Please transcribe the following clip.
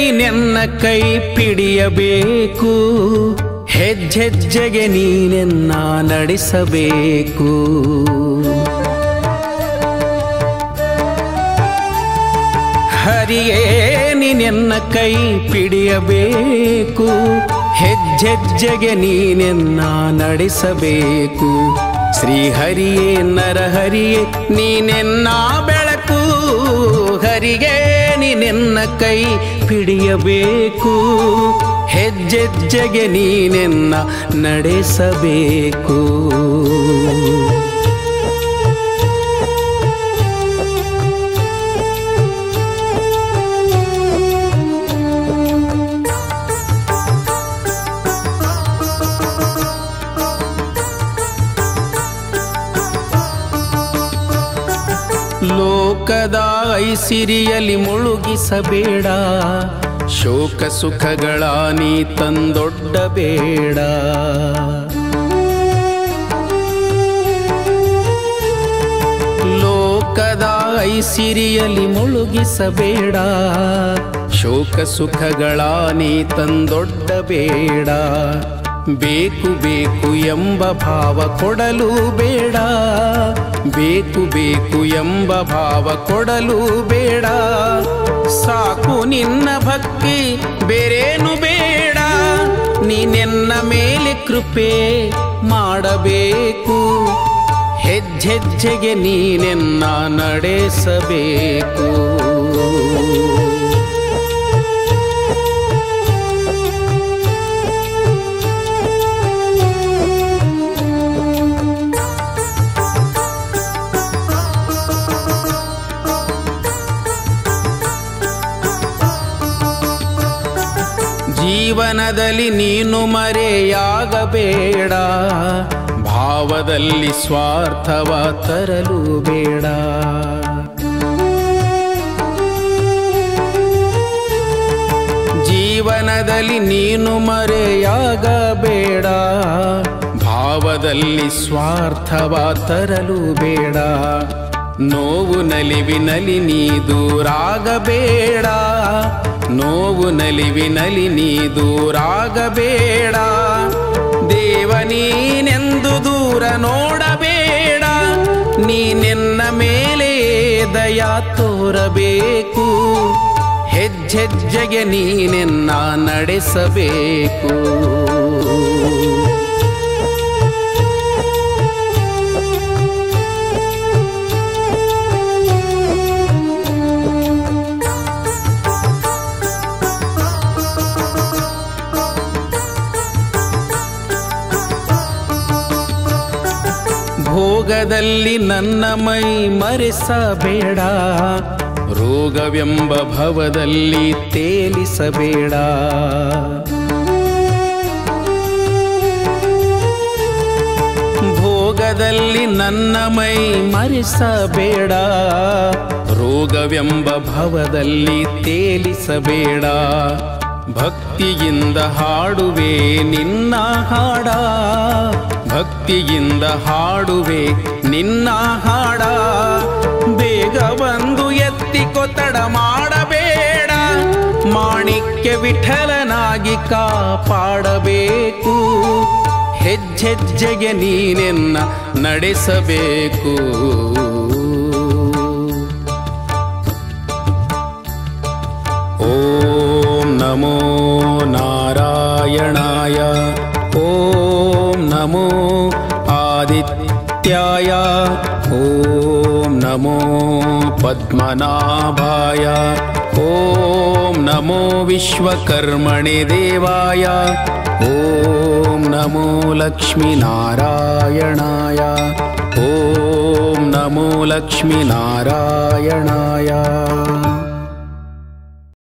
ನೀನೆನ್ನ ಕೈ ಪಿಡಿಯಬೇಕು ಹೆಜ್ಜೆಜ್ಜೆಗೆ ನೀನೆನ್ನ ನಡೆಸಬೇಕು ಹರಿಯೇ ನೀನೆನ್ನ ಕೈ ಪಿಡಿಯಬೇಕು ಹೆಜ್ಜೆಜ್ಜೆಗೆ ನೀನೆನ್ನ ನಡೆಸಬೇಕು ಶ್ರೀಹರಿಯೇ ನರಹರಿಯೇ ನೀನೆನ್ನ ಬೆಳಕು ಹರಿಗೆ ನೀನೆನ್ನ ಕೈ ಪಿಡಿಯಬೇಕು ಹೆಜ್ಜೆಜ್ಜೆಗೆ ನೀನೆನ್ನ ನಡೆಸಬೇಕು ಲೋಕದ ಐಸಿರಿಯಲಿ ಮುಳುಗಿಸಬೇಡ ಶೋಕ ಸುಖಗಳ ನೀ ತಂದೊಡ್ಡಬೇಡ ಲೋಕದ ಐಸಿರಿಯಲಿ ಮುಳುಗಿಸಬೇಡ ಶೋಕ ಸುಖಗಳ ನೀ ತಂದೊಡ್ಡಬೇಡ ಬೇಕು ಬೇಕು ಎಂಬ ಭಾವ ಕೊಡಲು ಬೇಡ ಬೇಕು ಬೇಕು ಎಂಬ ಭಾವ ಕೊಡಲು ಬೇಡ ಸಾಕು ನಿನ್ನ ಭಕ್ತಿ ಬೇರೇನು ಬೇಡ ನೀನೆನ್ನ ಮೇಲೆ ಕೃಪೆ ಮಾಡಬೇಕು ಹೆಜ್ಜೆಜ್ಜೆಗೆ ನೀನೆನ್ನ ನಡೆಸಬೇಕು ಜೀವನದಲ್ಲಿ ನೀನು ಮರೆಯಾಗಬೇಡ ಭಾವದಲ್ಲಿ ಸ್ವಾರ್ಥವ ತರಲು ಬೇಡ ಜೀವನದಲ್ಲಿ ನೀನು ಮರೆಯಾಗಬೇಡ ಭಾವದಲ್ಲಿ ಸ್ವಾರ್ಥವ ತರಲು ಬೇಡ ನೋವು ನಲಿವಿನಲಿ ನೀ ದೂರಾಗಬೇಡ ನೋವು ನಲಿವಿನಲಿ ನೀ ದೂರಾಗಬೇಡ ದೇವ ನೀನೆಂದು ದೂರ ನೋಡಬೇಡ ನೀನೆನ್ನ ಮೇಲೆ ದಯ ತೋರಬೇಕು ಹೆಜ್ಜೆಜ್ಜೆಗೆ ನೀನೆನ್ನ ನಡೆಸಬೇಕು ಭೋಗದಲ್ಲಿ ನನ್ನ ಮೈ ಮರೆಸಬೇಡ ರೋಗವೆಂಬ ಭವದಲ್ಲಿ ತೇಲಿಸಬೇಡ ಭೋಗದಲ್ಲಿ ನನ್ನ ಮೈ ಮರೆಸಬೇಡ ರೋಗವೆಂಬ ಭವದಲ್ಲಿ ತೇಲಿಸಬೇಡ ಭಕ್ತಿಯಿಂದ ಹಾಡುವೆ ನಿನ್ನ ಹಾಡ ಭಕ್ತಿಯಿಂದ ಹಾಡುವೆ ನಿನ್ನ ಹಾಡ ಬೇಗ ಬಂದು ಎತ್ತಿಕೊತ್ತಡ ಮಾಡಬೇಡ ಮಾಣಿಕ್ಯ ವಿಠಲನಾಗಿ ಕಾಪಾಡಬೇಕು ಹೆಜ್ಜೆಜ್ಜೆಗೆ ನೀನೆನ್ನ ನಡೆಸಬೇಕು ಓಂ ನಮೋ ನಾರಾಯಣಾಯ ಓಂ ನಮೋ ಆದಿತ್ಯಾಯ ಓಂ ನಮೋ ಪದ್ಮನಾಭಾಯ ಓಂ ನಮೋ ವಿಶ್ವಕರ್ಮಣೆ ದೇವಾಯ ಓಂ ನಮೋ ಲಕ್ಷ್ಮೀನಾರಾಯಣಾಯ ಓಂ ನಮೋ ಲಕ್ಷ್ಮೀನಾರಾಯಣಾಯ